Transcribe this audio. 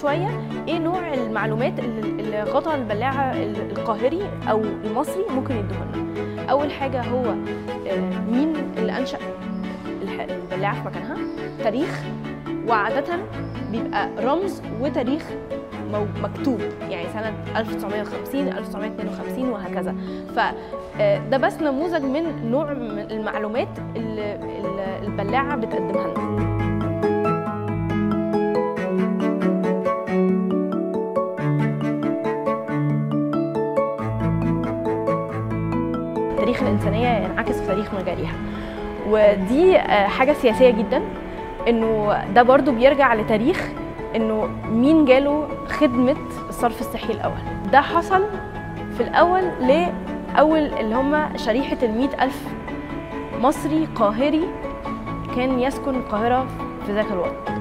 شويه ايه نوع المعلومات اللي اللي غطى البلاعه القاهري او المصري ممكن يدوها لنا اول حاجه هو آه، مين اللي انشا الح- البلاعه في مكانها تاريخ وعاده بيبقى رمز وتاريخ مو- مكتوب يعني سنة 1950 1952 وهكذا فده بس نموذج من نوع من المعلومات اللي اللي البلاعة بتقدمها لنا تاريخ الإنسانية ينعكس في تاريخ مجاريها ودي آه، حاجة سياسية جدا انه ده برضو بيرجع لتاريخ انه مين جاله خدمة الصرف الصحي الأول ده حصل في الأول لأول اللي هم شريحة المئة ألف مصري قاهري كان يسكن القاهرة في ذاك الوقت